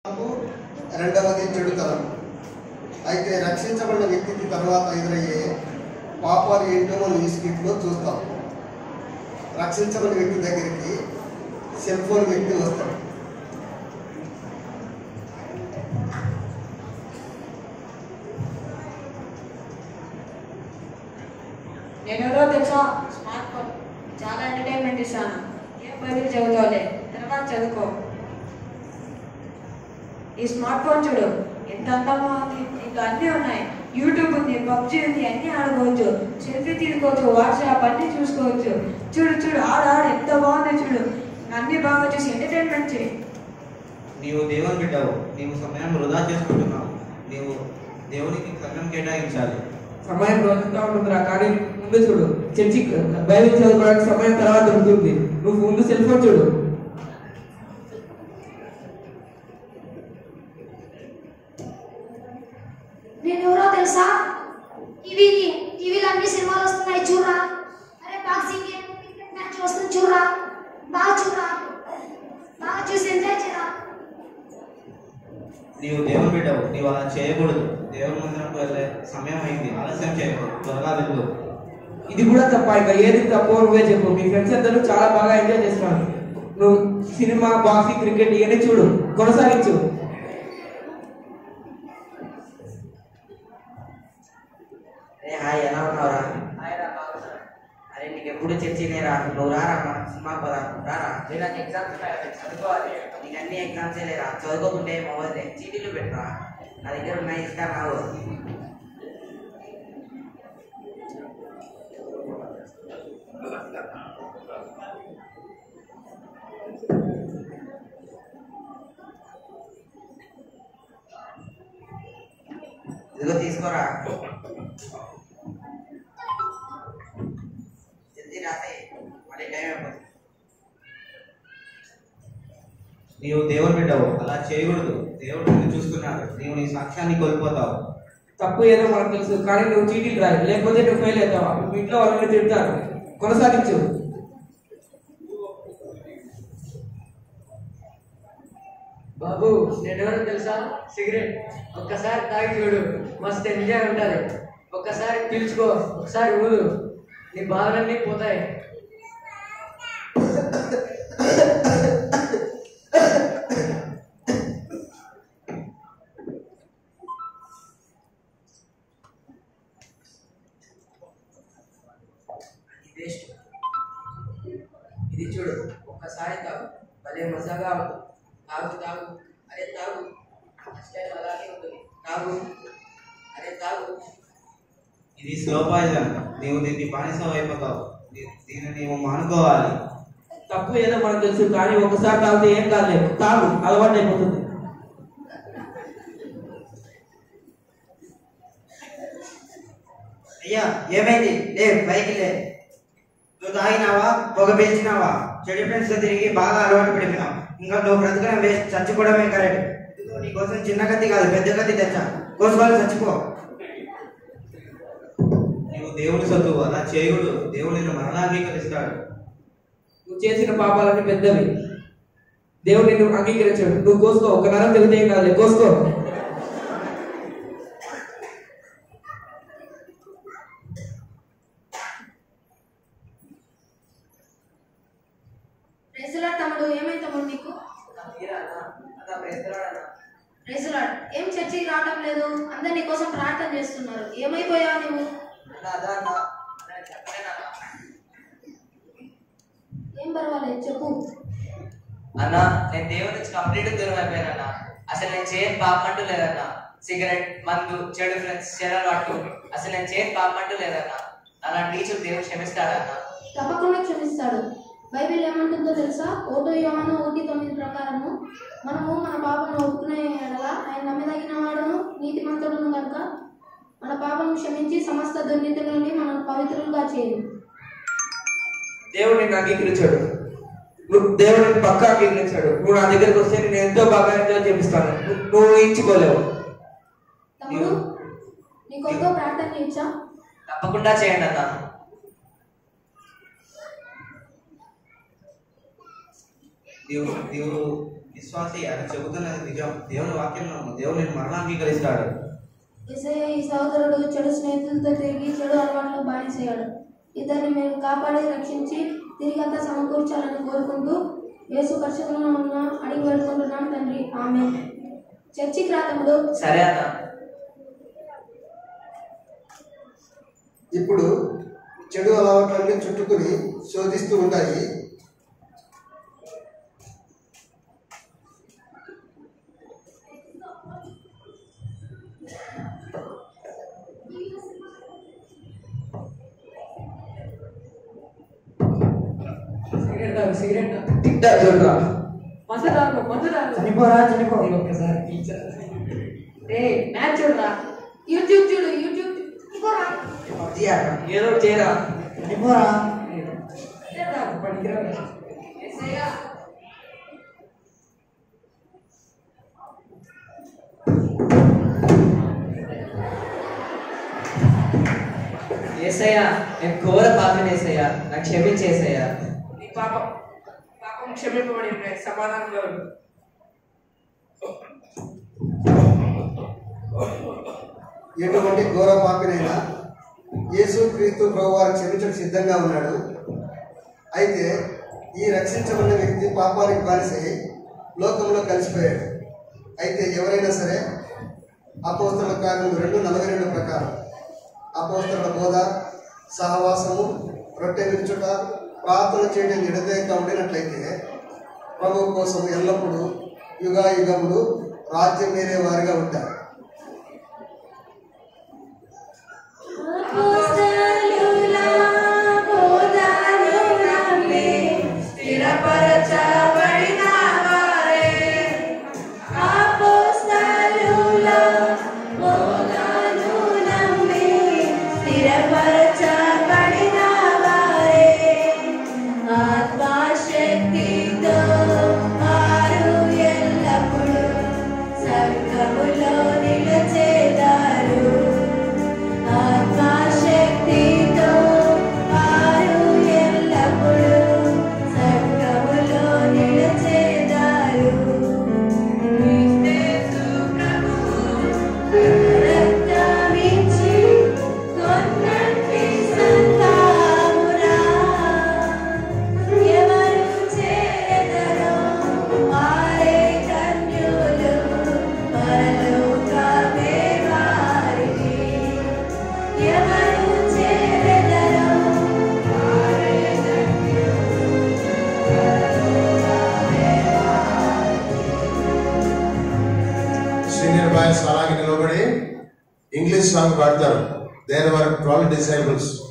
రెండవది చెడుతనం అయితే రక్షించబడిన వ్యక్తికి తర్వాత ఎదురయ్యే పాపాలు ఏంటో మనం ఈ స్కిట్లో చూస్తాం రక్షించబడిన వ్యక్తి దగ్గరికి సెల్ ఫోన్ వ్యక్తి వస్తాడు నేను ఎవరో తెలుసా స్మార్ట్ ఫోన్ చాలా ఎంటర్టైన్మెంట్ ఇస్తాను ఏం బదులు చదువుతావులే తర్వాత చదువుకో ఈ స్మార్ట్ ఫోన్ చూడు ఎంత అందంగా ఉంది ఇంకా అన్నీ ఉన్నాయి యూట్యూబ్ ఉంది పబ్జి ఉంది అన్నీ ఆడుకోవచ్చు సెల్ఫీ తీసుకోవచ్చు వాట్సాప్ అన్నీ చూసుకోవచ్చు చూడు చూడు ఆడు ఆడు ఎంత బాగుందో చూడు అన్నీ బాగా చూసి ఎంటర్టైన్మెంట్ చేయి నీవు దేవుని బిడ్డవు నీవు సమయం వృధా చేసుకుంటున్నావు నీవు దేవునికి సమయం కేటాయించాలి సమయం రోజంతా ఉంటుందిరా కానీ ముందు చూడు చర్చి బైబిల్ చదువుకోవడానికి సమయం తర్వాత ఉంటుంది నువ్వు ముందు సెల్ ఫోన్ చూడు నేను ఎవరో తెలుసా టీవీకి టీవీలో అన్ని సినిమాలు వస్తున్నాయి చూడరా అరే బాక్సింగ్ గేమ్ క్రికెట్ మ్యాచ్ వస్తుంది చూడరా బాగా చూడరా బాగా చూసి ఎంజాయ్ చేయరా నీవు దేవుని బిడ్డవు నీవు అలా చేయకూడదు దేవుని మందిరంకు వెళ్ళే సమయం అయింది ఆలస్యం చేయకూడదు త్వరగా వెళ్ళు ఇది కూడా తప్ప ఇంకా ఏది తప్పో నువ్వే చెప్పు మీ ఫ్రెండ్స్ అందరూ చాలా బాగా ఎంజాయ్ చేస్తున్నారు నువ్వు సినిమా బాక్సింగ్ క్రికెట్ ఇవన్నీ చూడు కొనసాగించు అరే హాయ్ ఎలా ఉన్నావురా అరే నీకు ఎప్పుడు చర్చినే రా నువ్వు రారా మనం సినిమా పోదాం రారా నాకు ఎగ్జామ్స్ చదువుకోవాలి నీకు అన్ని ఎగ్జామ్స్ లేరా చదువుకోకుంటే మొబైల్ చీటీలు పెట్టరా నా దగ్గర ఉన్నాయి ఇస్తా రావు ఇదిగో తీసుకోరా జల్దీ రాసే మళ్ళీ టైం అయిపోతుంది నీవు దేవుని బిడ్డవు అలా చేయకూడదు దేవుడు నిన్ను చూస్తున్నాడు నీవు నీ సాక్ష్యాన్ని కోల్పోతావు తప్పు ఏదో మనకు తెలుసు కానీ నువ్వు చీటీలు రాయి లేకపోతే నువ్వు ఫెయిల్ అవుతావా మీ ఇంట్లో వాళ్ళని తిడతారు కొనసాగించు బాబు నేను ఎవరో తెలుసా సిగరెట్ ఒక్కసారి తాగి చూడు మస్తు ఎంజాయ్ ఉంటుంది ఒక్కసారి పీల్చుకో ఒకసారి ఊదు నీ బాధలన్నీ పోతాయి ఇది వేస్ట్ ఇది చూడు ఒక్కసారి తాగు భలే మజాగా ఉంటుంది తాగు తాగు అరే తాగు ఫస్ట్ టైం అలాగే ఉంటుంది తాగు అరే తాగు ఇది స్లో పాయిజన్ నీవు దీనికి బానిసం అయిపోతావు దీ- దీన్ని నీవు మానుకోవాలి తప్పు ఏదో మనకు తెలుసు కానీ ఒకసారి తాగితే ఏం కాలేదు తాగు అలవాటు అయిపోతుంది అయ్యా ఏమైంది లే పైకి లే నువ్వు తాగినావా పొగ పీల్చినావా చెడు ఫ్రెండ్స్ తిరిగి బాగా అలవాటు పడిపోయినావు ఇంకా నువ్వు బ్రతకడం వేస్ట్ చచ్చిపోవడమే కరెక్ట్ ఇదిగో నీకోసం చిన్న కత్తి కాదు పెద్ద కత్తి తెచ్చా కోసుకోవాలి చచ్చిపో నీవు దేవుని సొత్తు అలా చేయకూడదు దేవుడు నిన్ను మరలా అంగీకరిస్తాడు నువ్వు చేసిన పాపాలన్నీ పెద్దవి దేవుడు నిన్ను అంగీకరించాడు నువ్వు కోసుకో ఒక నరం తెగితే ఏం కాదులే కోసుకో ప్రెజలాడ్ తమ్ముడు ఏమైంది తమ్ముడు నీకు ప్రెజలాడ్ ఏం చర్చికి రావడం లేదు అందరు నీ కోసం ప్రార్థన చేస్తున్నారు ఏమైపోయావు నువ్వు ఏం పర్వాలేదు చెప్పు అన్న నేను దేవుడి నుంచి కంప్లీట్ దూరం అయిపోయాను అన్న అసలు నేను చేయని పాపం అంటూ లేదన్న సిగరెట్ మందు చెడు ఫ్రెండ్స్ చెడు అలవాటు అసలు నేను చేయని పాపం అంటూ లేదన్న అలాంటి టీచర్ దేవుడు క్షమిస్తాడన్న తప్పకుండా క్షమిస్తాడు బైబిల్ ఏమంటుందో తెలుసా ఓటో యోహాను ఒకటి తొమ్మిది ప్రకారము మనము మన పాపను ఒప్పుకునే ఎడల ఆయన నమ్మదగిన వాడును నీతిమంతుడును కనుక మన పాపను క్షమించి సమస్త దుర్నీతులని మనం పవిత్రులుగా చేయను దేవుడు నిన్ను అంగీకరించాడు నువ్వు దేవుడు నిన్ను పక్కా అంగీకరించాడు నువ్వు నా దగ్గరికి వస్తే నేను ఎంతో బాగా ఎంజాయ్ చేపిస్తాను నువ్వు- నువ్వు ఊహించుకోలేవు తమ్ముడు నీ కొరకు ప్రార్థన చేయొచ్చా తప్పకుండా చేయండి అన్న దేవుడు దేవుడు విశ్వాసి ఆయన చెబుతున్నది నిజం దేవుని వాక్యం నమ్ము దేవుడు నేను మరలా అంగీకరిస్తాడు ఇసయ్య ఈ సహోదరుడు చెడు స్నేహితులతో తిరిగి చెడు అలవాట్లకు బానిసయ్యాడు ఇతన్ని మీరు కాపాడి రక్షించి తిరిగి అంతా సమకూర్చాలని కోరుకుంటూ యేసు పరిశుభ్రంలో ఉన్న అడిగి వేడుకుంటున్నాం తండ్రి ఆమె చర్చికి రా తమ్ముడు సరే అన్న ఇప్పుడు చెడు అలవాట్లన్నీ చుట్టుకుని శోధిస్తూ ఉంటాయి సిగరెట్ తాగు సిగరెట్ తాగు. తింటా చూడరా మందు తాగు మందు తాగు చనిపోరా చనిపో ఒక్కసారి రే మ్యాచ్ చూడరా యూట్యూబ్ చూడు యూట్యూబ్ ఇదిగోరా. పబ్జీ ఆడరా ఏదో ఒకటి చేయరా చనిపోరా సిగరెట్ తాగు పనికిరాదు ఏసయ్యా నేను ఘోర పాపని ఏసయ్యా నాకు క్షమించేసయ్యా నీ పాపం పాపం క్షమింపబడి ఉన్నాయి సమాధానంగా ఉండు. ఎటువంటి ఘోర పాపినైనా యేసు క్రీస్తు ప్రభు వారు క్షమించడం సిద్ధంగా ఉన్నాడు అయితే ఈ రక్షించబడిన వ్యక్తి పాపానికి బానిసై లోకంలో కలిసిపోయాడు అయితే ఎవరైనా సరే అపోస్తల కార్యము రెండు నలభై రెండు ప్రకారం అపోస్తల బోధ సహవాసము రొట్టె విరుచుట ప్రార్థన చేయడం ఎడతేక ఉండినట్లయితే ప్రభు కోసం ఎల్లప్పుడూ యుగా యుగములు రాజ్యం వేరే వారిగా ఉంటారు అపోస్తలుల బోధను నమ్మి స్థిరపరచబడిన వారే. అపోస్తలుల బోధను నమ్మి స్థిరపరచబడిన వారే. ఆత్మశక్తితో వారు ఎల్లప్పుడూ సంఘములో నిలిచేదారు ఆత్మశక్తితో వారు ఎల్లప్పుడూ సంఘములో నిలిచేదారు క్రీస్తు ప్రభువు రక్తమిచ్చి కొన్నట్టి సంఘమురా ఎవరు చేరెదరో వారే ధన్యులు పరలోకమే వారిది ఎవరు చేరెదరో వారే ధన్యులు పరలోకమే సీనియర్ బాయ్స్ అలాగే నిలబడి ఇంగ్లీష్ సాంగ్ పాడతారు దేర్ వర్ ట్వెల్వ్ డిసైబుల్స్